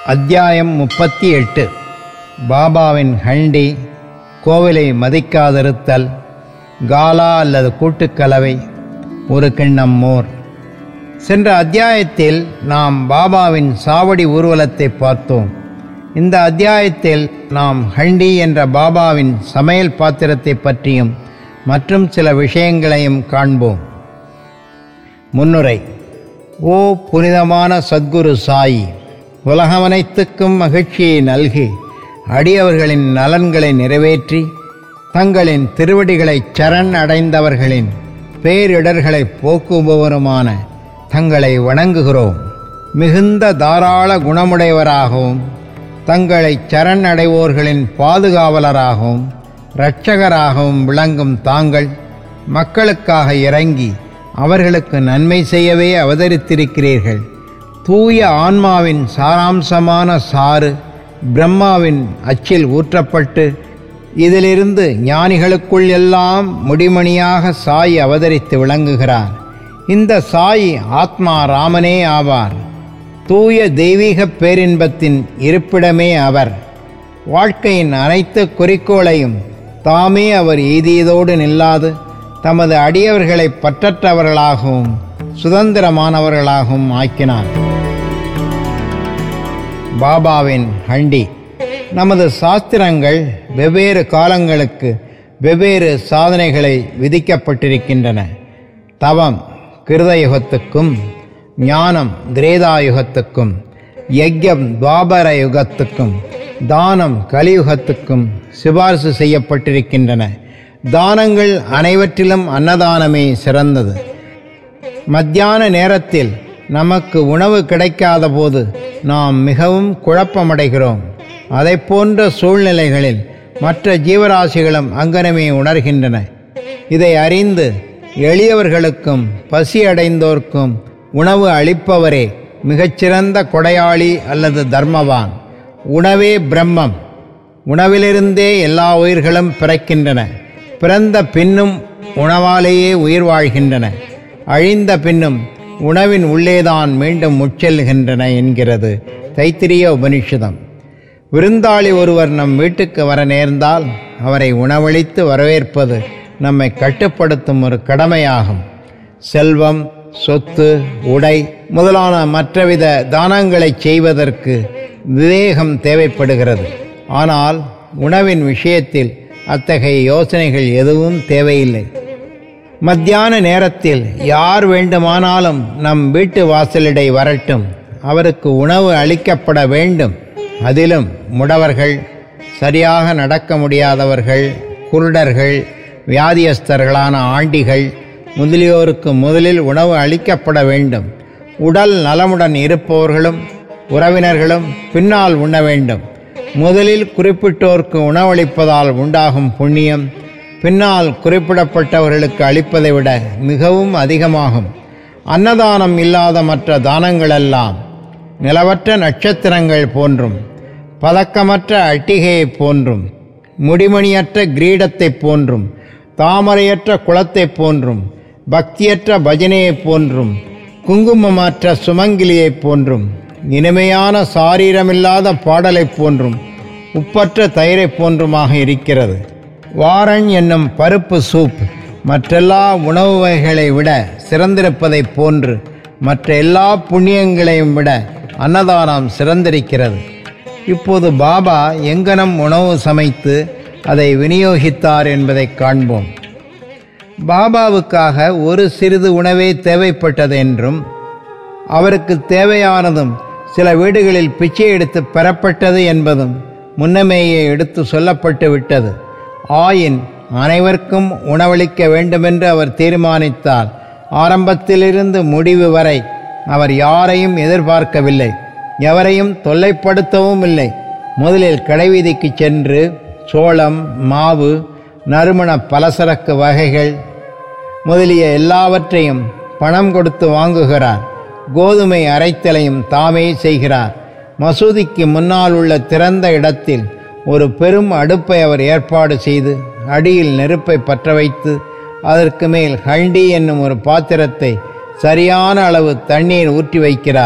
அத்தியாயம் முப்பத்தி எட்டு பாபாவின் ஹண்டி கோவிலை மதிக்காதிருத்தல் காலா அல்லது கூட்டுக்கலவை ஒரு கிண்ணம் மோர் சென்ற அத்தியாயத்தில் நாம் பாபாவின் சாவடி ஊர்வலத்தை பார்த்தோம் இந்த அத்தியாயத்தில் நாம் ஹண்டி என்ற பாபாவின் சமையல் பாத்திரத்தை பற்றியும் மற்றும் சில விஷயங்களையும் காண்போம் முன்னுரை ஓ புனிதமான சத்குரு சாயி உலகமனைத்துக்கும் மகிழ்ச்சியை நல்கி அடியவர்களின் நலன்களை நிறைவேற்றி தங்களின் திருவடிகளை சரண் அடைந்தவர்களின் பேரிடர்களை போக்குபவருமான தங்களை வணங்குகிறோம் மிகுந்த தாராள குணமுடையவராகவும் தங்களை சரண் அடைவோர்களின் பாதுகாவலராகவும் இரட்சகராகவும் விளங்கும் தாங்கள் மக்களுக்காக இறங்கி அவர்களுக்கு நன்மை செய்யவே அவதரித்திருக்கிறீர்கள் தூய ஆன்மாவின் சாராம்சமான சாறு பிரம்மாவின் அச்சில் ஊற்றப்பட்டு இதிலிருந்து ஞானிகளுக்குள் எல்லாம் முடிமணியாக சாய் அவதரித்து விளங்குகிறார் இந்த சாய் ஆத்மா ராமனே ஆவார் தூய தெய்வீக பேரின்பத்தின் இருப்பிடமே அவர் வாழ்க்கையின் அனைத்து குறிக்கோளையும் தாமே அவர் எய்தியதோடு நில்லாது தமது அடியவர்களை பற்றற்றவர்களாகவும் சுதந்திரமானவர்களாகவும் ஆக்கினார் பாபாவின் ஹண்டி நமது சாஸ்திரங்கள் வெவ்வேறு காலங்களுக்கு வெவ்வேறு சாதனைகளை விதிக்கப்பட்டிருக்கின்றன தவம் கிருதயுகத்துக்கும் ஞானம் திரேதாயுகத்துக்கும் யஜ்யம் துவாபர யுகத்துக்கும் தானம் கலியுகத்துக்கும் சிபார்சு செய்யப்பட்டிருக்கின்றன தானங்கள் அனைவற்றிலும் அன்னதானமே சிறந்தது மத்தியான நேரத்தில் நமக்கு உணவு கிடைக்காத போது நாம் மிகவும் குழப்பமடைகிறோம் அதை போன்ற சூழ்நிலைகளில் மற்ற ஜீவராசிகளும் அங்கனமே உணர்கின்றன இதை அறிந்து எளியவர்களுக்கும் பசி அடைந்தோர்க்கும் உணவு அளிப்பவரே மிகச்சிறந்த கொடையாளி அல்லது தர்மவான் உணவே பிரம்மம் உணவிலிருந்தே எல்லா உயிர்களும் பிறக்கின்றன பிறந்த பின்னும் உணவாலேயே உயிர் வாழ்கின்றன அழிந்த பின்னும் உணவின் உள்ளேதான் மீண்டும் முச்செல்கின்றன என்கிறது தைத்திரிய உபனிஷதம் விருந்தாளி ஒருவர் நம் வீட்டுக்கு வர நேர்ந்தால் அவரை உணவளித்து வரவேற்பது நம்மை கட்டுப்படுத்தும் ஒரு கடமையாகும் செல்வம் சொத்து உடை முதலான மற்றவித தானங்களை செய்வதற்கு விவேகம் தேவைப்படுகிறது ஆனால் உணவின் விஷயத்தில் அத்தகைய யோசனைகள் எதுவும் தேவையில்லை மத்தியான நேரத்தில் யார் வேண்டுமானாலும் நம் வீட்டு வாசலிடை வரட்டும் அவருக்கு உணவு அளிக்கப்பட வேண்டும் அதிலும் முடவர்கள் சரியாக நடக்க முடியாதவர்கள் குருடர்கள் வியாதியஸ்தர்களான ஆண்டிகள் முதலியோருக்கு முதலில் உணவு அளிக்கப்பட வேண்டும் உடல் நலமுடன் இருப்பவர்களும் உறவினர்களும் பின்னால் உண்ண வேண்டும் முதலில் குறிப்பிட்டோருக்கு உணவளிப்பதால் உண்டாகும் புண்ணியம் பின்னால் குறிப்பிடப்பட்டவர்களுக்கு அளிப்பதை விட மிகவும் அதிகமாகும் அன்னதானம் இல்லாத மற்ற தானங்களெல்லாம் நிலவற்ற நட்சத்திரங்கள் போன்றும் பதக்கமற்ற அட்டிகையைப் போன்றும் முடிமணியற்ற கிரீடத்தைப் போன்றும் தாமரையற்ற குளத்தைப் போன்றும் பக்தியற்ற பஜனையைப் போன்றும் குங்குமமற்ற சுமங்கிலியைப் போன்றும் இனிமையான சாரீரமில்லாத பாடலைப் போன்றும் உப்பற்ற தயிரைப் போன்றுமாக இருக்கிறது வாரன் என்னும் பருப்பு சூப் மற்றெல்லா உணவு வகைகளை விட சிறந்திருப்பதைப் போன்று மற்ற எல்லா புண்ணியங்களையும் விட அன்னதானம் சிறந்திருக்கிறது இப்போது பாபா எங்கனம் உணவு சமைத்து அதை விநியோகித்தார் என்பதை காண்போம் பாபாவுக்காக ஒரு சிறிது உணவே தேவைப்பட்டது என்றும் அவருக்கு தேவையானதும் சில வீடுகளில் பிச்சை எடுத்து பெறப்பட்டது என்பதும் முன்னமேயே எடுத்து சொல்லப்பட்டு விட்டது ஆயின் அனைவருக்கும் உணவளிக்க வேண்டுமென்று அவர் தீர்மானித்தார் ஆரம்பத்திலிருந்து முடிவு வரை அவர் யாரையும் எதிர்பார்க்கவில்லை எவரையும் தொல்லைப்படுத்தவும் இல்லை முதலில் கடைவீதிக்கு சென்று சோளம் மாவு நறுமண பலசரக்கு வகைகள் முதலிய எல்லாவற்றையும் பணம் கொடுத்து வாங்குகிறார் கோதுமை அரைத்தலையும் தாமே செய்கிறார் மசூதிக்கு முன்னால் உள்ள திறந்த இடத்தில் ஒரு பெரும் அடுப்பை அவர் ஏற்பாடு செய்து அடியில் நெருப்பை பற்ற வைத்து அதற்கு மேல் ஹண்டி என்னும் ஒரு பாத்திரத்தை சரியான அளவு தண்ணீர் ஊற்றி வைக்கிறார்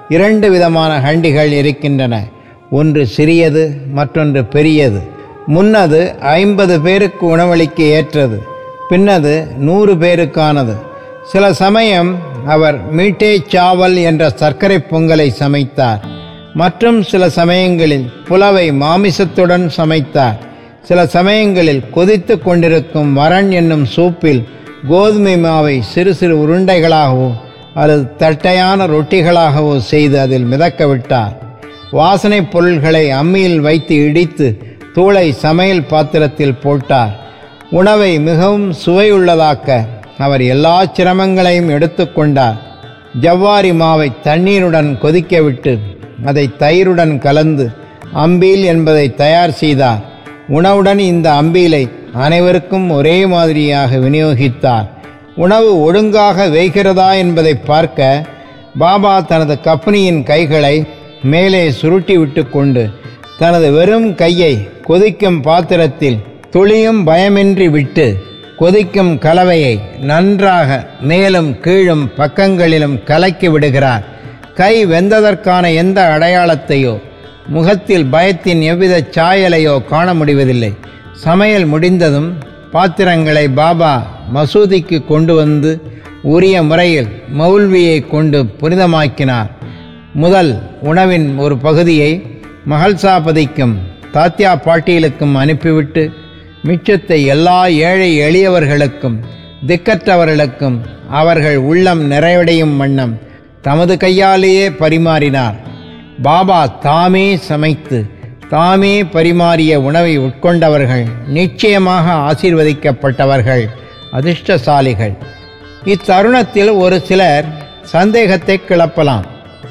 இரண்டு விதமான ஹண்டிகள் இருக்கின்றன ஒன்று சிறியது மற்றொன்று பெரியது முன்னது ஐம்பது பேருக்கு உணவளிக்க ஏற்றது பின்னது நூறு பேருக்கானது சில சமயம் அவர் மீட்டே சாவல் என்ற சர்க்கரை பொங்கலை சமைத்தார் மற்றும் சில சமயங்களில் புலவை மாமிசத்துடன் சமைத்தார் சில சமயங்களில் கொதித்து கொண்டிருக்கும் வரன் என்னும் சூப்பில் கோதுமை மாவை சிறு சிறு உருண்டைகளாகவோ அல்லது தட்டையான ரொட்டிகளாகவோ செய்து அதில் மிதக்க விட்டார் வாசனை பொருள்களை அம்மியில் வைத்து இடித்து தூளை சமையல் பாத்திரத்தில் போட்டார் உணவை மிகவும் சுவையுள்ளதாக்க அவர் எல்லா சிரமங்களையும் எடுத்துக்கொண்டார் ஜவ்வாரி மாவை தண்ணீருடன் கொதிக்க விட்டு அதை தயிருடன் கலந்து அம்பீல் என்பதை தயார் செய்தார் உணவுடன் இந்த அம்பீலை அனைவருக்கும் ஒரே மாதிரியாக விநியோகித்தார் உணவு ஒழுங்காக வேகிறதா என்பதை பார்க்க பாபா தனது கப்பனியின் கைகளை மேலே சுருட்டி விட்டு கொண்டு தனது வெறும் கையை கொதிக்கும் பாத்திரத்தில் துளியும் பயமின்றி விட்டு கொதிக்கும் கலவையை நன்றாக மேலும் கீழும் பக்கங்களிலும் கலக்கி விடுகிறார் கை வெந்ததற்கான எந்த அடையாளத்தையோ முகத்தில் பயத்தின் எவ்வித சாயலையோ காண முடிவதில்லை சமையல் முடிந்ததும் பாத்திரங்களை பாபா மசூதிக்கு கொண்டு வந்து உரிய முறையில் மௌல்வியை கொண்டு புனிதமாக்கினார் முதல் உணவின் ஒரு பகுதியை மகள்சாபதிக்கும் தாத்யா பாட்டீலுக்கும் அனுப்பிவிட்டு மிச்சத்தை எல்லா ஏழை எளியவர்களுக்கும் திக்கற்றவர்களுக்கும் அவர்கள் உள்ளம் நிறைவடையும் வண்ணம் தமது கையாலேயே பரிமாறினார் பாபா தாமே சமைத்து தாமே பரிமாறிய உணவை உட்கொண்டவர்கள் நிச்சயமாக ஆசீர்வதிக்கப்பட்டவர்கள் அதிர்ஷ்டசாலிகள் இத்தருணத்தில் ஒரு சிலர் சந்தேகத்தை கிளப்பலாம்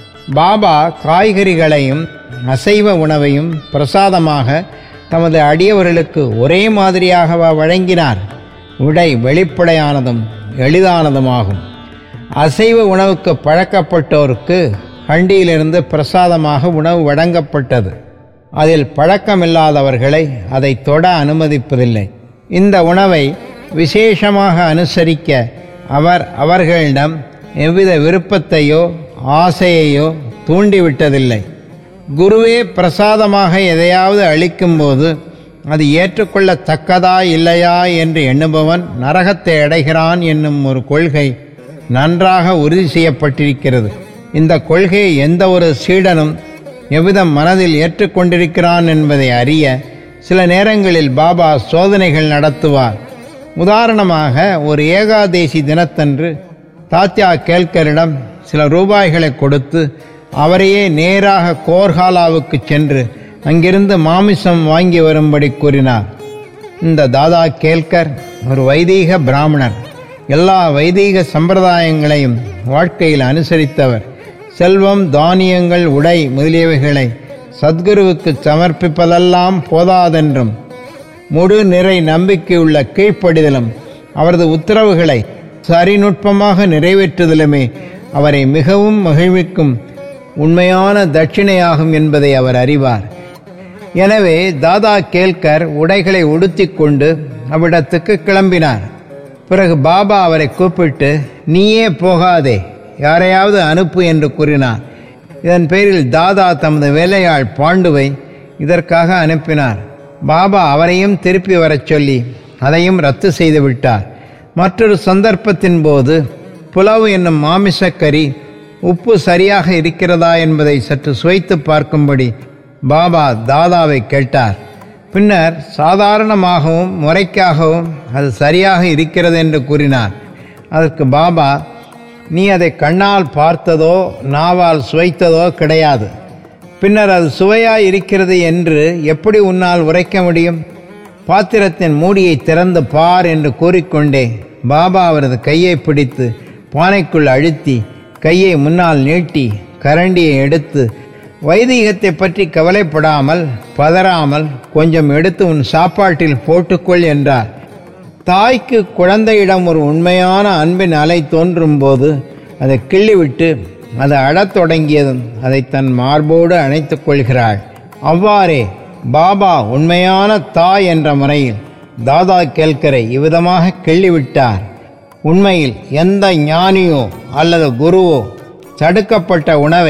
பாபா காய்கறிகளையும் அசைவ உணவையும் பிரசாதமாக தமது அடியவர்களுக்கு ஒரே மாதிரியாகவா வழங்கினார் விடை வெளிப்படையானதும் எளிதானதுமாகும் அசைவ உணவுக்கு பழக்கப்பட்டோருக்கு ஹண்டியிலிருந்து பிரசாதமாக உணவு வழங்கப்பட்டது அதில் பழக்கமில்லாதவர்களை அதை தொட அனுமதிப்பதில்லை இந்த உணவை விசேஷமாக அனுசரிக்க அவர் அவர்களிடம் எவ்வித விருப்பத்தையோ ஆசையையோ தூண்டிவிட்டதில்லை குருவே பிரசாதமாக எதையாவது அளிக்கும்போது அது ஏற்றுக்கொள்ளத்தக்கதா இல்லையா என்று எண்ணுபவன் நரகத்தை அடைகிறான் என்னும் ஒரு கொள்கை நன்றாக உறுதி செய்யப்பட்டிருக்கிறது இந்த கொள்கையை எந்த ஒரு சீடனும் எவ்விதம் மனதில் ஏற்றுக்கொண்டிருக்கிறான் என்பதை அறிய சில நேரங்களில் பாபா சோதனைகள் நடத்துவார் உதாரணமாக ஒரு ஏகாதேசி தினத்தன்று தாத்யா கேல்கரிடம் சில ரூபாய்களை கொடுத்து அவரையே நேராக கோர்ஹாலாவுக்கு சென்று அங்கிருந்து மாமிசம் வாங்கி வரும்படி கூறினார் இந்த தாதா கேல்கர் ஒரு வைதீக பிராமணர் எல்லா வைதீக சம்பிரதாயங்களையும் வாழ்க்கையில் அனுசரித்தவர் செல்வம் தானியங்கள் உடை முதலியவைகளை சத்குருவுக்கு சமர்ப்பிப்பதெல்லாம் போதாதென்றும் முழு நிறை நம்பிக்கையுள்ள கீழ்ப்படிதலும் அவரது உத்தரவுகளை சரிநுட்பமாக நிறைவேற்றுதலுமே அவரை மிகவும் மகிழ்விக்கும் உண்மையான தட்சிணையாகும் என்பதை அவர் அறிவார் எனவே தாதா கேல்கர் உடைகளை உடுத்திக்கொண்டு அவ்விடத்துக்கு கிளம்பினார் பிறகு பாபா அவரை கூப்பிட்டு நீயே போகாதே யாரையாவது அனுப்பு என்று கூறினார் இதன் பேரில் தாதா தமது வேலையாள் பாண்டுவை இதற்காக அனுப்பினார் பாபா அவரையும் திருப்பி வரச் சொல்லி அதையும் ரத்து செய்து விட்டார் மற்றொரு சந்தர்ப்பத்தின் போது புலவு என்னும் மாமிசக்கறி உப்பு சரியாக இருக்கிறதா என்பதை சற்று சுவைத்து பார்க்கும்படி பாபா தாதாவை கேட்டார் பின்னர் சாதாரணமாகவும் முறைக்காகவும் அது சரியாக இருக்கிறது என்று கூறினார் அதற்கு பாபா நீ அதை கண்ணால் பார்த்ததோ நாவால் சுவைத்ததோ கிடையாது பின்னர் அது சுவையாய் இருக்கிறது என்று எப்படி உன்னால் உரைக்க முடியும் பாத்திரத்தின் மூடியை திறந்து பார் என்று கூறிக்கொண்டே பாபா அவரது கையை பிடித்து பானைக்குள் அழுத்தி கையை முன்னால் நீட்டி கரண்டியை எடுத்து வைதீகத்தை பற்றி கவலைப்படாமல் பதறாமல் கொஞ்சம் எடுத்து உன் சாப்பாட்டில் போட்டுக்கொள் என்றார் தாய்க்கு குழந்தையிடம் ஒரு உண்மையான அன்பின் அலை தோன்றும் போது அதை கிள்ளிவிட்டு அது அழத் தொடங்கியதும் அதை தன் மார்போடு அணைத்துக் கொள்கிறாள் அவ்வாறே பாபா உண்மையான தாய் என்ற முறையில் தாதா கேல்கரை இவ்விதமாக கிள்ளிவிட்டார் உண்மையில் எந்த ஞானியோ அல்லது குருவோ தடுக்கப்பட்ட உணவை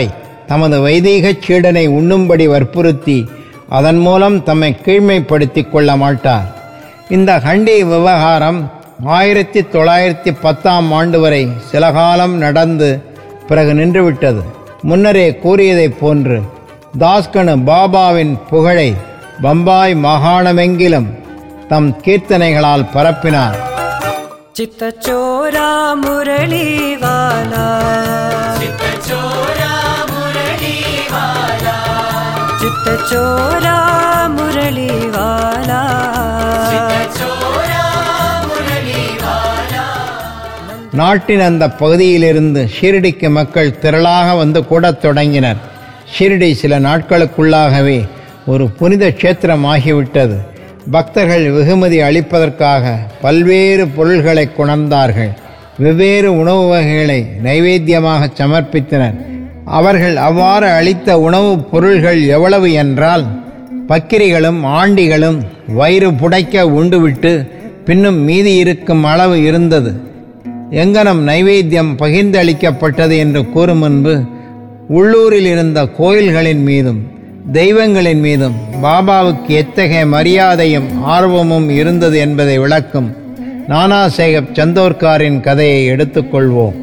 தமது வைதீகச் சீடனை உண்ணும்படி வற்புறுத்தி அதன் மூலம் தம்மை கீழ்மைப்படுத்திக் கொள்ள மாட்டார் இந்த ஹண்டி விவகாரம் ஆயிரத்தி தொள்ளாயிரத்தி பத்தாம் ஆண்டு வரை சில காலம் நடந்து பிறகு நின்றுவிட்டது முன்னரே கூறியதைப் போன்று தாஸ்கனு பாபாவின் புகழை பம்பாய் மாகாணமெங்கிலும் தம் கீர்த்தனைகளால் பரப்பினார் चित्त चोरा मुरली वाला चित्त चोरा मुरली वाला चित्त चोरा मुरली वाला चित्त चोरा मुरली वाला நாட்டின் அந்த பகுதியிலிருந்து ஷீரடிக்கு மக்கள் திரளாக வந்து கூடத் தொடங்கினர் ஷீரடி சில நாட்களுக்குள்ளாகவே ஒரு புனித க்ஷேத்திரம் ஆகிவிட்டது பக்தர்கள் வெகுமதி அளிப்பதற்காக பல்வேறு பொருள்களை கொணர்ந்தார்கள் வெவ்வேறு உணவு வகைகளை நைவேத்தியமாக சமர்ப்பித்தனர் அவர்கள் அவ்வாறு அளித்த உணவுப் பொருள்கள் எவ்வளவு என்றால் பக்கிரிகளும் ஆண்டிகளும் வயிறு புடைக்க உண்டுவிட்டு பின்னும் மீதி இருக்கும் அளவு இருந்தது எங்கனம் நைவேத்தியம் பகிர்ந்தளிக்கப்பட்டது என்று கூறும் முன்பு உள்ளூரில் இருந்த கோயில்களின் மீதும் தெய்வங்களின் மீதும் பாபாவுக்கு எத்தகைய மரியாதையும் ஆர்வமும் இருந்தது என்பதை விளக்கும் நானாசேகப் சந்தோர்காரின் கதையை எடுத்துக்கொள்வோம்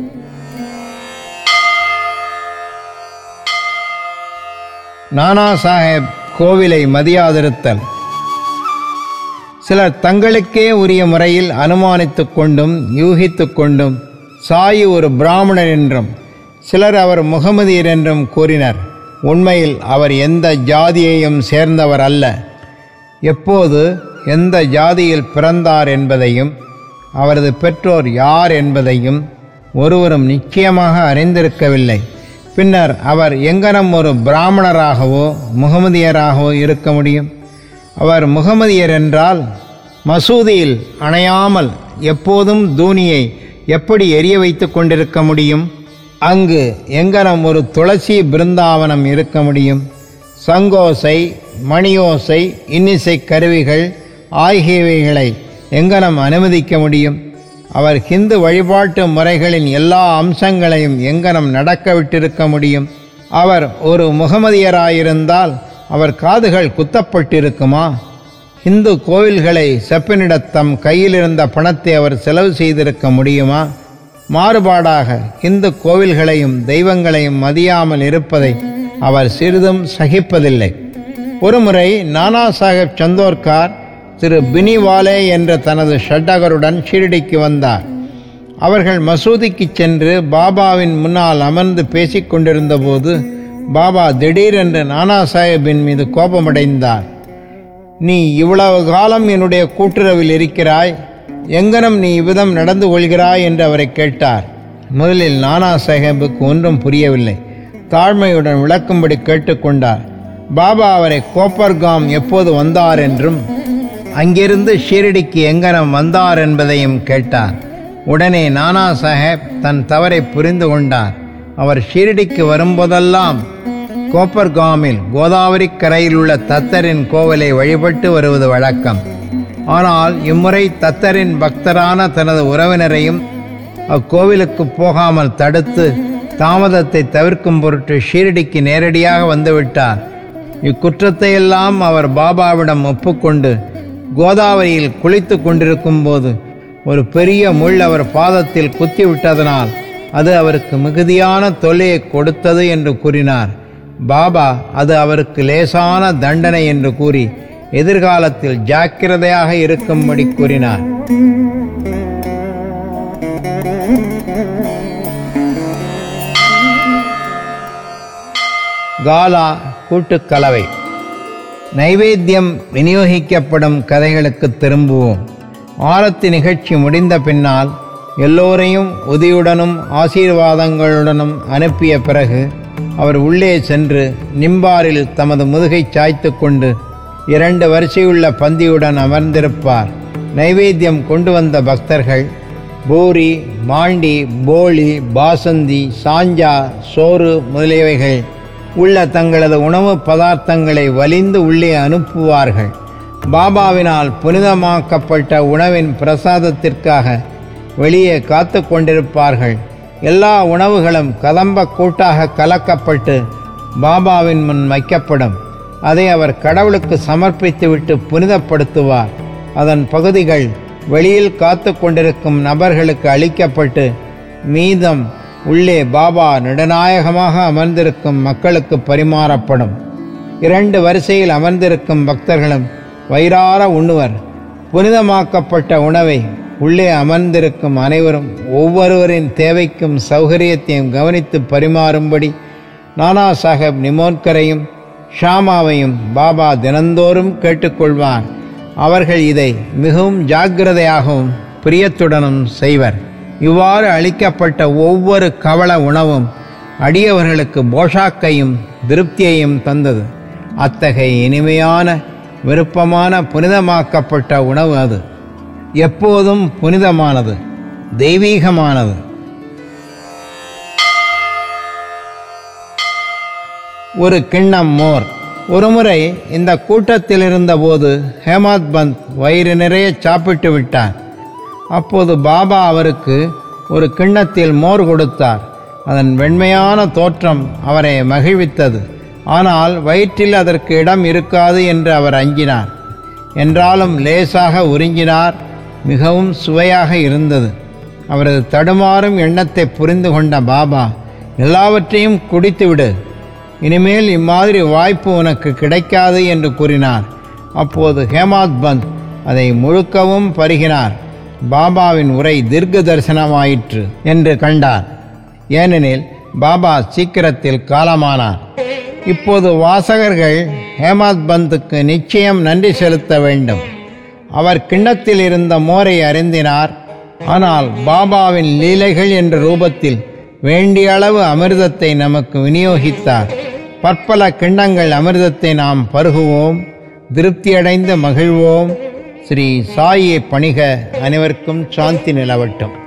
நானா சாஹேப் கோவிலை மதியாதிருத்தல் சிலர் தங்களுக்கே உரிய முறையில் அனுமானித்துக் கொண்டும் யூகித்துக் கொண்டும் சாயி ஒரு பிராமணர் என்றும் சிலர் அவர் முகமதியர் என்றும் கூறினர் உண்மையில் அவர் எந்த ஜாதியையும் சேர்ந்தவர் அல்ல எப்போது எந்த ஜாதியில் பிறந்தார் என்பதையும் அவரது பெற்றோர் யார் என்பதையும் ஒருவரும் நிச்சயமாக அறிந்திருக்கவில்லை பின்னர் அவர் எங்கனம் ஒரு பிராமணராகவோ முகமதியராகவோ இருக்க முடியும் அவர் முகமதியர் என்றால் மசூதியில் அணையாமல் எப்போதும் தூணியை எப்படி எரிய வைத்து கொண்டிருக்க முடியும் அங்கு எங்கனம் ஒரு துளசி பிருந்தாவனம் இருக்க முடியும் சங்கோசை மணியோசை இன்னிசை கருவிகள் ஆகியவைகளை எங்கனம் அனுமதிக்க முடியும் அவர் ஹிந்து வழிபாட்டு முறைகளின் எல்லா அம்சங்களையும் எங்கனம் நடக்க விட்டிருக்க முடியும் அவர் ஒரு முகமதியராயிருந்தால் அவர் காதுகள் குத்தப்பட்டிருக்குமா இந்து கோவில்களை செப்பனிடத் தம் கையில் இருந்த பணத்தை அவர் செலவு செய்திருக்க முடியுமா மாறுபாடாக இந்து கோவில்களையும் தெய்வங்களையும் மதியாமல் இருப்பதை அவர் சிறிதும் சகிப்பதில்லை ஒருமுறை நானா சாஹேப் சந்தோர்கார் திரு பினிவாலே என்ற தனது ஷட்டகருடன் ஷீரடிக்கு வந்தார் அவர்கள் மசூதிக்கு சென்று பாபாவின் முன்னால் அமர்ந்து பேசிக் கொண்டிருந்த போது பாபா திடீரென்று நானா சாஹேபின் மீது கோபமடைந்தார் நீ இவ்வளவு காலம் என்னுடைய கூட்டுறவில் இருக்கிறாய் எங்கனம் நீ இவ்விதம் நடந்து கொள்கிறாய் என்று அவரை கேட்டார் முதலில் நானா சாஹேபுக்கு ஒன்றும் புரியவில்லை தாழ்மையுடன் விளக்கும்படி கேட்டுக்கொண்டார் பாபா அவரை கோப்பர்காம் எப்போது வந்தார் என்றும் அங்கிருந்து ஷீரடிக்கு எங்கனம் வந்தார் என்பதையும் கேட்டார் உடனே நானா சாஹேப் தன் தவறை புரிந்து கொண்டார் அவர் ஷீரடிக்கு வரும்போதெல்லாம் கோப்பர்காமில் கோதாவரி கரையில் உள்ள தத்தரின் கோவிலை வழிபட்டு வருவது வழக்கம் ஆனால் இம்முறை தத்தரின் பக்தரான தனது உறவினரையும் அக்கோவிலுக்கு போகாமல் தடுத்து தாமதத்தை தவிர்க்கும் பொருட்டு ஷீரடிக்கு நேரடியாக வந்துவிட்டார் இக்குற்றத்தையெல்லாம் அவர் பாபாவிடம் ஒப்புக்கொண்டு கோதாவரியில் குளித்து கொண்டிருக்கும் போது ஒரு பெரிய முள் அவர் பாதத்தில் குத்திவிட்டதனால் அது அவருக்கு மிகுதியான தொல்லையை கொடுத்தது என்று கூறினார் பாபா அது அவருக்கு லேசான தண்டனை என்று கூறி எதிர்காலத்தில் ஜாக்கிரதையாக இருக்கும்படி கூறினார் காலா கூட்டுக்கலவை நைவேத்தியம் விநியோகிக்கப்படும் கதைகளுக்கு திரும்புவோம் ஆரத்தி நிகழ்ச்சி முடிந்த பின்னால் எல்லோரையும் உதியுடனும் ஆசீர்வாதங்களுடனும் அனுப்பிய பிறகு அவர் உள்ளே சென்று நிம்பாரில் தமது முதுகை சாய்த்து கொண்டு இரண்டு வரிசையுள்ள பந்தியுடன் அமர்ந்திருப்பார் நைவேத்தியம் கொண்டு வந்த பக்தர்கள் பூரி மாண்டி போலி பாசந்தி சாஞ்சா சோறு முதலியவைகள் உள்ள தங்களது உணவு பதார்த்தங்களை வலிந்து உள்ளே அனுப்புவார்கள் பாபாவினால் புனிதமாக்கப்பட்ட உணவின் பிரசாதத்திற்காக வெளியே காத்து கொண்டிருப்பார்கள் எல்லா உணவுகளும் கதம்ப கூட்டாக கலக்கப்பட்டு பாபாவின் முன் வைக்கப்படும் அதை அவர் கடவுளுக்கு சமர்ப்பித்துவிட்டு புனிதப்படுத்துவார் அதன் பகுதிகள் வெளியில் காத்து கொண்டிருக்கும் நபர்களுக்கு அளிக்கப்பட்டு மீதம் உள்ளே பாபா நெடுநாயகமாக அமர்ந்திருக்கும் மக்களுக்கு பரிமாறப்படும் இரண்டு வரிசையில் அமர்ந்திருக்கும் பக்தர்களும் வயிறார உண்ணுவர் புனிதமாக்கப்பட்ட உணவை உள்ளே அமர்ந்திருக்கும் அனைவரும் ஒவ்வொருவரின் தேவைக்கும் சௌகரியத்தையும் கவனித்து பரிமாறும்படி நானா சாஹேப் நிமோன்கரையும் ஷாமாவையும் பாபா தினந்தோறும் கேட்டுக்கொள்வார் அவர்கள் இதை மிகவும் ஜாக்கிரதையாகவும் பிரியத்துடனும் செய்வர் இவ்வாறு அளிக்கப்பட்ட ஒவ்வொரு கவள உணவும் அடியவர்களுக்கு போஷாக்கையும் திருப்தியையும் தந்தது அத்தகைய இனிமையான விருப்பமான புனிதமாக்கப்பட்ட உணவு அது எப்போதும் புனிதமானது தெய்வீகமானது ஒரு கிண்ணம் மோர் ஒருமுறை இந்த கூட்டத்தில் இருந்தபோது ஹேமாத் பந்த் வயிறு நிறைய சாப்பிட்டு விட்டார் அப்போது பாபா அவருக்கு ஒரு கிண்ணத்தில் மோர் கொடுத்தார் அதன் வெண்மையான தோற்றம் அவரை மகிழ்வித்தது ஆனால் வயிற்றில் அதற்கு இடம் இருக்காது என்று அவர் அஞ்சினார் என்றாலும் லேசாக உறிஞ்சினார் மிகவும் சுவையாக இருந்தது அவரது தடுமாறும் எண்ணத்தை புரிந்து கொண்ட பாபா எல்லாவற்றையும் குடித்துவிடு இனிமேல் இம்மாதிரி வாய்ப்பு உனக்கு கிடைக்காது என்று கூறினார் அப்போது ஹேமாத் பந்த் அதை முழுக்கவும் பருகினார் பாபாவின் உரை தீர்க்க தரிசனமாயிற்று என்று கண்டார் ஏனெனில் பாபா சீக்கிரத்தில் காலமானார் இப்போது வாசகர்கள் ஹேமாத் பந்துக்கு நிச்சயம் நன்றி செலுத்த வேண்டும் அவர் கிண்ணத்தில் இருந்த மோரை அறிந்தினார் ஆனால் பாபாவின் லீலைகள் என்ற ரூபத்தில் வேண்டிய அளவு அமிர்தத்தை நமக்கு விநியோகித்தார் பற்பல கிண்ணங்கள் அமிர்தத்தை நாம் பருகுவோம் திருப்தியடைந்து மகிழ்வோம் ஸ்ரீ சாயை பணிக அனைவருக்கும் சாந்தி நிலவட்டும்